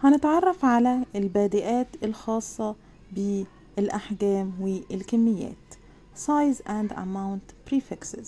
هنتعرف على البادئات الخاصة بالأحجام والكميات size and amount prefixes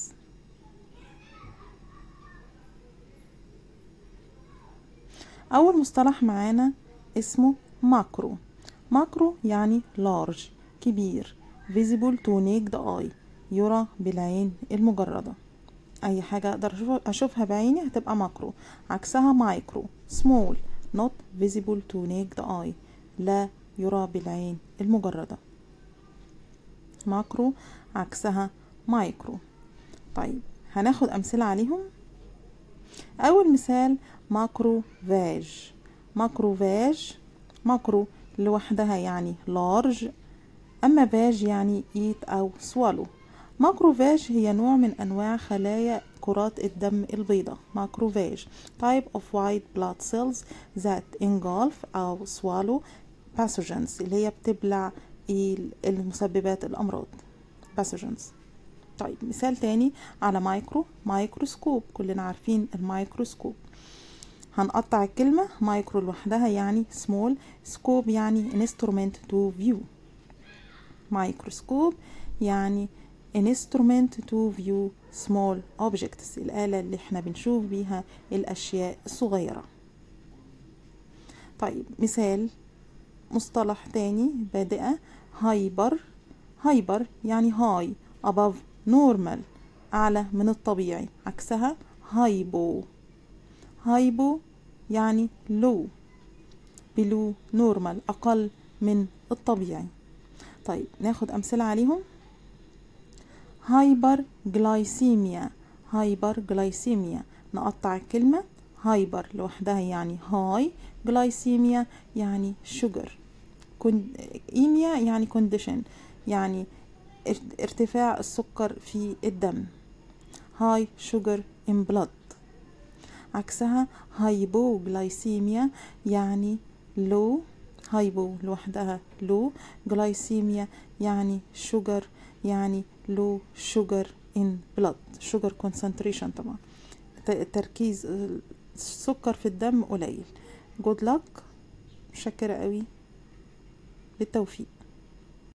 أول مصطلح معانا اسمه ماكرو ماكرو يعني large كبير visible to naked eye يرى بالعين المجردة أي حاجة أقدر أشوف- أشوفها بعيني هتبقى ماكرو عكسها مايكرو small not visible to naked eye لا يرى بالعين المجردة ماكرو عكسها مايكرو طيب هناخد أمثلة عليهم أول مثال ماكرو فاج ماكرو فاج ماكرو لوحدها يعني large أما فاج يعني eat أو swallow ماكروفاج هي نوع من أنواع خلايا كرات الدم البيضاء ماكروفاج type of white blood cells that engulf أو swallow pathogens اللي هي بتبلع ال- المسببات الأمراض pathogens طيب مثال تاني على مايكرو مايكروسكوب كلنا عارفين الميكروسكوب هنقطع الكلمة مايكرو لوحدها يعني small سكوب يعني instrument to view مايكروسكوب يعني instrument to view small objects الآلة اللي احنا بنشوف بيها الأشياء الصغيرة طيب مثال مصطلح تاني بادئة هايبر هايبر يعني هاي above normal أعلى من الطبيعي عكسها هايبو هايبو يعني لو بلو نورمال أقل من الطبيعي طيب ناخد أمثلة عليهم هايبر جلايسيميا هايبر جلايسيميا نقطع الكلمة هايبر لوحدها يعني هاي جلايسيميا يعني شوجر ايميا يعني كونديشن يعني ار- ارتفاع السكر في الدم هاي شوجر ان بلاد عكسها هايبوغلايسيميا يعني لو هايبو لوحدها لو جلايسيميا يعني شوجر يعني لو شوجر ان بلاد شوجر كونسنتريشن طبعا ت- تركيز السكر في الدم قليل جود لك متشكرة قوي بالتوفيق